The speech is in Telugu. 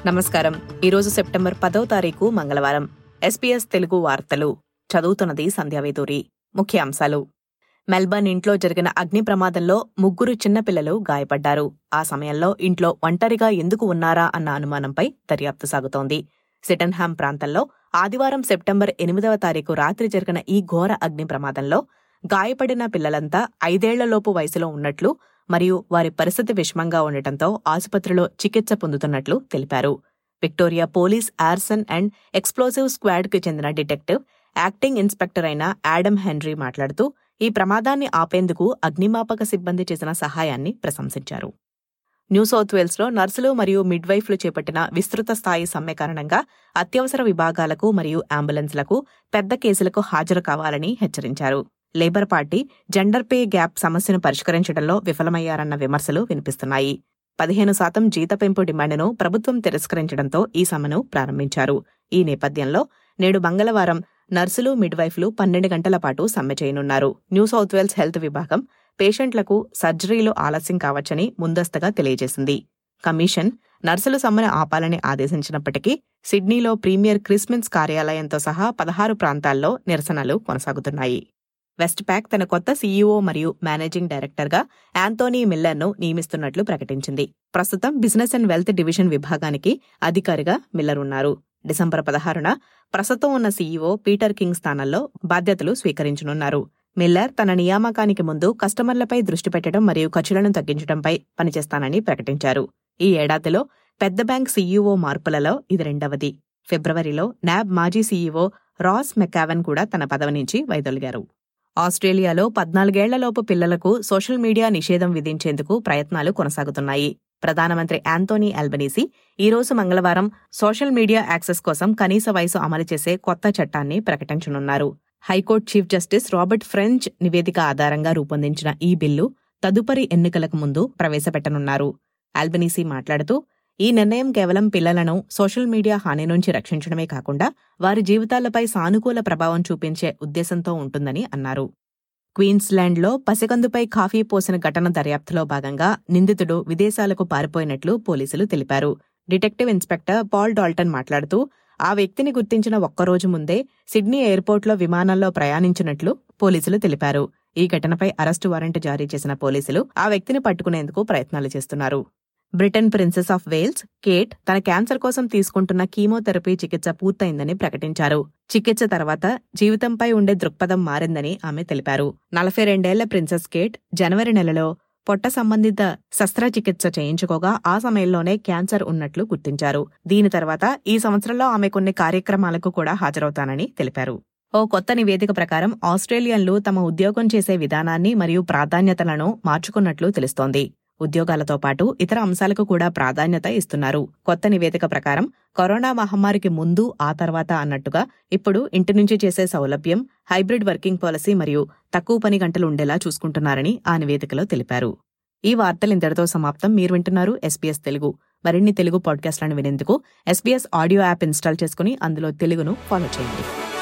నమస్కారం ఈరోజు సెప్టెంబర్ పదో తారీఖు మంగళవారం ఎస్పీఎస్ తెలుగు వార్తలు చదువుతున్నది సంధ్యావేదూరి ముఖ్యాంశాలు మెల్బర్న్ ఇంట్లో జరిగిన అగ్ని ప్రమాదంలో ముగ్గురు చిన్నపిల్లలు గాయపడ్డారు ఆ సమయంలో ఇంట్లో ఒంటరిగా ఎందుకు ఉన్నారా అన్న అనుమానంపై దర్యాప్తు సాగుతోంది సిటన్హామ్ ప్రాంతంలో ఆదివారం సెప్టెంబర్ ఎనిమిదవ తారీఖు రాత్రి జరిగిన ఈ ఘోర అగ్ని ప్రమాదంలో గాయపడిన పిల్లలంతా ఐదేళ్లలోపు వయసులో ఉన్నట్లు మరియు వారి పరిస్థితి విషమంగా ఉండటంతో ఆసుపత్రిలో చికిత్స పొందుతున్నట్లు తెలిపారు Victoria police arson and explosive స్క్వాడ్కి చెందిన డిటెక్టివ్ యాక్టింగ్ ఇన్స్పెక్టర్ అయిన యాడమ్ హెన్రీ మాట్లాడుతూ ఈ ప్రమాదాన్ని ఆపేందుకు అగ్నిమాపక సిబ్బంది చేసిన సహాయాన్ని ప్రశంసించారు న్యూ సౌత్ వేల్స్లో నర్సులు మరియు మిడ్వైఫ్లు చేపట్టిన విస్తృత స్థాయి సమ్మె కారణంగా అత్యవసర విభాగాలకు మరియు అంబులెన్స్లకు పెద్ద కేసులకు హాజరు కావాలని హెచ్చరించారు labour party gender pay gap సమస్యను పరిష్కరించడంలో విఫలమయ్యారన్న విమర్శలు వినిపిస్తున్నాయి పదిహేను శాతం జీత పెంపు డిమాండ్ను ప్రభుత్వం తిరస్కరించడంతో ఈ సమ్మెను ప్రారంభించారు ఈ నేపథ్యంలో నేడు మంగళవారం నర్సులు మిడ్వైఫ్లు పన్నెండు గంటల పాటు సమ్మె చేయనున్నారు న్యూ సౌత్ వేల్స్ హెల్త్ విభాగం పేషెంట్లకు సర్జరీలు ఆలస్యం కావచ్చని ముందస్తుగా తెలియజేసింది కమిషన్ నర్సులు సమ్మెను ఆపాలని ఆదేశించినప్పటికీ సిడ్నీలో ప్రీమియర్ క్రిస్మిన్స్ కార్యాలయంతో సహా పదహారు ప్రాంతాల్లో నిరసనలు కొనసాగుతున్నాయి వెస్ట్ ప్యాక్ తన కొత్త సీఈఓ మరియు మేనేజింగ్ డైరెక్టర్గా యాంతోనీ మిల్లర్ను నియమిస్తున్నట్లు ప్రకటించింది ప్రస్తుతం బిజినెస్ అండ్ వెల్త్ డివిజన్ విభాగానికి అధికారిగా మిల్లర్ ఉన్నారు డిసెంబర్ పదహారున ప్రస్తుతం ఉన్న సీఈఓ పీటర్ కింగ్ స్థానంలో బాధ్యతలు స్వీకరించనున్నారు మిల్లర్ తన నియామకానికి ముందు కస్టమర్లపై దృష్టి పెట్టడం మరియు ఖర్చులను తగ్గించడంపై పనిచేస్తానని ప్రకటించారు ఈ ఏడాదిలో పెద్ద బ్యాంక్ సీఈఓ మార్పులలో ఇది రెండవది ఫిబ్రవరిలో నాబ్ మాజీ సీఈఓ రాస్ మెకావెన్ కూడా తన పదవి నుంచి వైదొలిగారు ఆస్ట్రేలియాలో పద్నాలుగేళ్లలోపు పిల్లలకు సోషల్ మీడియా నిషేధం విధించేందుకు ప్రయత్నాలు కొనసాగుతున్నాయి ప్రధానమంత్రి యాంతోనీ అల్బనీసీ ఈ రోజు మంగళవారం సోషల్ మీడియా యాక్సెస్ కోసం కనీస వయసు అమలు చేసే కొత్త చట్టాన్ని ప్రకటించనున్నారు high court chief justice Robert French నివేదిక ఆధారంగా రూపొందించిన ఈ బిల్లు తదుపరి ఎన్నికలకు ముందు ప్రవేశపెట్టనున్నారు ఆల్బనీసీ మాట్లాడుతూ ఈ నిర్ణయం కేవలం పిల్లలను సోషల్ మీడియా హాని నుంచి రక్షించడమే కాకుండా వారి జీవితాలపై సానుకూల ప్రభావం చూపించే ఉద్దేశంతో ఉంటుందని అన్నారు క్వీన్స్లాండ్లో పసికందుపై కాఫీ పోసిన ఘటన దర్యాప్తులో భాగంగా నిందితుడు విదేశాలకు పారిపోయినట్లు పోలీసులు తెలిపారు డిటెక్టివ్ ఇన్స్పెక్టర్ పాల్ డాల్టన్ మాట్లాడుతూ ఆ వ్యక్తిని గుర్తించిన ఒక్కరోజు ముందే సిడ్నీ ఎయిర్పోర్ట్లో విమానంలో ప్రయాణించినట్లు పోలీసులు తెలిపారు ఈ ఘటనపై అరెస్టు వారెంట్ జారీ చేసిన పోలీసులు ఆ వ్యక్తిని పట్టుకునేందుకు ప్రయత్నాలు చేస్తున్నారు Britain princess of Wales Kate తన క్యాన్సర్ కోసం తీసుకుంటున్న కీమోథెరపీ చికిత్స పూర్తయిందని ప్రకటించారు చికిత్స తర్వాత జీవితంపై ఉండే దృక్పథం మారిందని ఆమె తెలిపారు నలభై రెండేళ్ల ప్రిన్సెస్ కేట్ జనవరి నెలలో పొట్ట సంబంధిత శస్త్రచికిత్స చేయించుకోగా ఆ సమయంలోనే క్యాన్సర్ ఉన్నట్లు గుర్తించారు దీని తర్వాత ఈ సంవత్సరంలో ఆమె కొన్ని కార్యక్రమాలకు కూడా హాజరవుతానని తెలిపారు ఓ కొత్త నివేదిక ప్రకారం ఆస్ట్రేలియన్లు తమ ఉద్యోగం చేసే విధానాన్ని మరియు ప్రాధాన్యతలను మార్చుకున్నట్లు తెలుస్తోంది ఉద్యోగాలతో పాటు ఇతర అంశాలకు కూడా ప్రాధాన్యత ఇస్తున్నారు కొత్త నివేదిక ప్రకారం కరోనా మహమ్మారికి ముందు ఆ తర్వాత అన్నట్టుగా ఇప్పుడు ఇంటి నుంచి చేసే సౌలభ్యం హైబ్రిడ్ వర్కింగ్ పాలసీ మరియు తక్కువ పని గంటలు ఉండేలా చూసుకుంటున్నారని ఆ నివేదికలో తెలిపారు ఈ వార్తలు ఇంతటితో సమాప్తం మీరు వింటున్నారు ఎస్పీఎస్ తెలుగు మరిన్ని తెలుగు పాడ్కాస్ట్లను వినేందుకు ఎస్బీఎస్ ఆడియో యాప్ ఇన్స్టాల్ చేసుకుని అందులో తెలుగును ఫాలో చేయండి